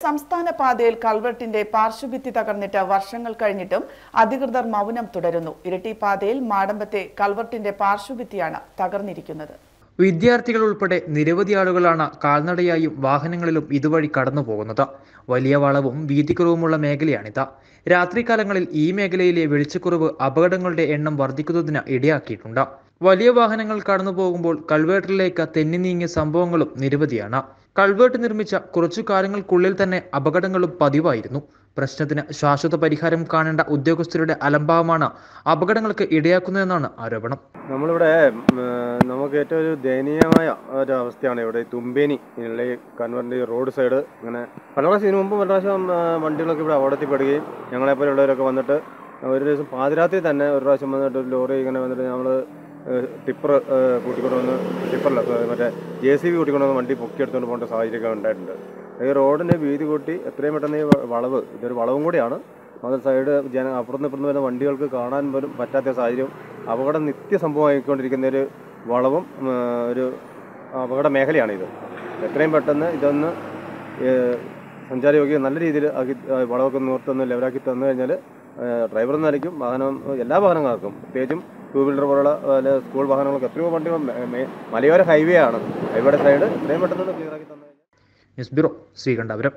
സംസ്ഥാന പാതയിൽ കൾവർട്ടിന്റെ പാർശ്വഭിത്തി തകർന്നിട്ട് വർഷങ്ങൾ കഴിഞ്ഞിട്ടും അധികൃതർ മൗനം തുടരുന്നു ഇരട്ടി പാതയിൽ മാടമ്പത്തെ കൾവർട്ടിന്റെ പാർശ്വഭിത്തിയാണ് തകർന്നിരിക്കുന്നത് വിദ്യാർത്ഥികൾ ഉൾപ്പെടെ നിരവധി ആളുകളാണ് കാൽനടയായും വാഹനങ്ങളിലും ഇതുവഴി കടന്നു പോകുന്നത് വലിയ വളവും വീതിക്കുറവുമുള്ള മേഖലയാണിത് രാത്രികാലങ്ങളിൽ ഈ മേഖലയിലെ വെളിച്ചക്കുറവ് അപകടങ്ങളുടെ എണ്ണം വർദ്ധിക്കുന്നതിന് ഇടയാക്കിയിട്ടുണ്ട് വലിയ വാഹനങ്ങൾ കടന്നു പോകുമ്പോൾ കൾവേർട്ടിലേക്ക് തെന്നി നീങ്ങിയ സംഭവങ്ങളും നിരവധിയാണ് കൾവേർട്ട് നിർമ്മിച്ച കുറച്ചു കാലങ്ങൾക്കുള്ളിൽ തന്നെ അപകടങ്ങളും പതിവായിരുന്നു പ്രശ്നത്തിന് ശാശ്വത പരിഹാരം കാണേണ്ട ഉദ്യോഗസ്ഥരുടെ അലംഭാവമാണ് അപകടങ്ങൾക്ക് ഇടയാക്കുന്നതെന്നാണ് ആരോപണം നമ്മളിവിടെ ഉം, ഏഹ്, നമുക്ക് ഏറ്റവും ഒരു ദയനീയമായ ഒരു അവസ്ഥയാണ് ഇവിടെ ഈ തുമ്പേനി ഉള്ള ഈ കൺവറിൻ്റെ റോഡ് സൈഡ് ഇങ്ങനെ പല പ്രാവശ്യം ഇതിനു മുമ്പ് പല പ്രാവശ്യം ഏഹ്, വണ്ടികളൊക്കെ ഇവിടെ അപകടത്തിൽപ്പെടുകയും ഞങ്ങളെപ്പോലുള്ളവരൊക്കെ വന്നിട്ട് ഒരു ദിവസം പാതിരാത്രി തന്നെ ഒരു പ്രാവശ്യം വന്നിട്ട് ഒരു ലോറി ഇങ്ങനെ വന്നിട്ട് നമ്മൾ ടിപ്പർ കൂട്ടിക്കൊണ്ട് വന്ന് ടിപ്പറല്ല ഏഹ്, മറ്റേ ജെ സി ബി കൂട്ടിക്കൊണ്ട് വന്ന് വണ്ടി പൊക്കിയെടുത്തുകൊണ്ട് പോകേണ്ട സാഹചര്യമൊക്കെ ഉണ്ടായിട്ടുണ്ട് ഈ റോഡിൻ്റെ വീതി കൂട്ടി എത്രയും പെട്ടെന്ന് ഈ വ- വളവ് ഇതൊരു വളവും കൂടിയാണ് അത് സൈഡ് ജന അപ്പുറത്ത് ഇപ്പുറത്ത് വരുന്ന വണ്ടികൾക്ക് കാണാൻ പോലും പറ്റാത്ത സാഹചര്യം അപകടം നിത്യസംഭവമായിക്കൊണ്ടിരിക്കുന്ന ഒരു വളവും ഉം, ഒരു അപകട മേഖലയാണിത് എത്രയും പെട്ടെന്ന് ഇതൊന്ന് ഏഹ്, സഞ്ചാരയോഗ്യം നല്ല രീതിയിൽ ആക്കി ആ, വളവൊക്കെ നൂർത്തൊന്ന് ലെവലാക്കി തന്നു കഴിഞ്ഞാൽ ഡ്രൈവർ എന്ന നിലയ്ക്കും വാഹനം എല്ലാ വാഹനങ്ങൾക്കും പ്രത്യേകിച്ചും ടൂ വീലർ പോലുള്ള അല്ലെ സ്കൂൾ വാഹനങ്ങൾക്ക് എത്രയോ വണ്ടികൾ മെ- മെ- മലയോര ഹൈവേ ആണ് ഹൈവേയുടെ സൈഡ് എത്രയും പെട്ടെന്ന് ക്ലിയർ ആക്കി തന്നു കഴിഞ്ഞാൽ ന്യൂസ് ബ്യൂറോ ശ്രീകണ്ഠപുരം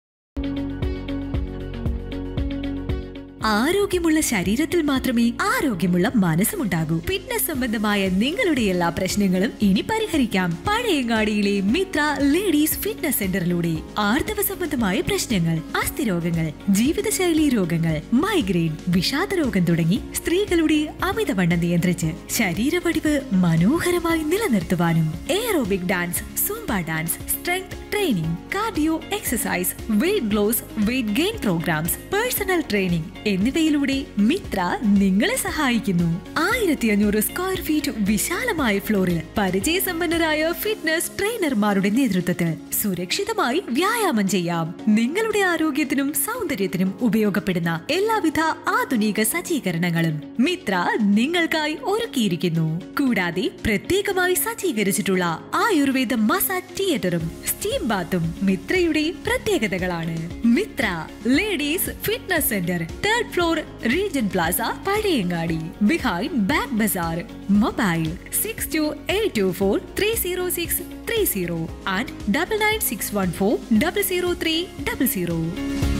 ആരോഗ്യമുള്ള ശരീരത്തിൽ മാത്രമേ ആരോഗ്യമുള്ള മനസ്സുമുണ്ടാകൂ ഫിറ്റ്നസ് സംബന്ധമായ നിങ്ങളുടെ എല്ലാ പ്രശ്നങ്ങളും ഇനി പരിഹരിക്കാം പഴയങ്ങാടിയിലെ മിത്ര ലേഡീസ് ഫിറ്റ്നസ് സെന്ററിലൂടെ ആർത്തവ സംബന്ധമായ പ്രശ്നങ്ങൾ അസ്ഥിരോഗങ്ങൾ ജീവിതശൈലി രോഗങ്ങൾ മൈഗ്രെയിൻ വിഷാദ രോഗം തുടങ്ങി സ്ത്രീകളുടെ അമിതവണ്ണം നിയന്ത്രിച്ച് ശരീരവടിവ് മനോഹരമായി നിലനിർത്തുവാനും aerobic dance Zumba dance strength training cardio exercise weight loss weight gain programmes personal training എന്നിവയിലൂടെ മിത്ര നിങ്ങളെ സഹായിക്കുന്നു ആയിരത്തി അഞ്ഞൂറ് സ്ക്വയർ ഫീറ്റ് വിശാലമായ ഫ്ലോറിൽ പരിചയസമ്പന്നരായ ഫിറ്റ്നസ് ട്രെയിനർമാരുടെ നേതൃത്വത്തിൽ സുരക്ഷിതമായി വ്യായാമം ചെയ്യാം നിങ്ങളുടെ ആരോഗ്യത്തിനും സൗന്ദര്യത്തിനും ഉപയോഗപ്പെടുന്ന എല്ലാവിധ ആധുനിക സജ്ജീകരണങ്ങളും മിത്ര നിങ്ങൾക്കായി ഒരുക്കിയിരിക്കുന്നു കൂടാതെ പ്രത്യേകമായി സജ്ജീകരിച്ചിട്ടുള്ള ആയുർവേദ മസാജ് തിയേറ്ററും സ്റ്റീം ബാത്തും മിത്രയുടെ പ്രത്യേകതകളാണ് Mitra ladies fitness centre third floor Regent Plaza Pazhayangadi behind bag bazaar mobile six two eight two four three zero six three zero and double nine six one four double zero three double zero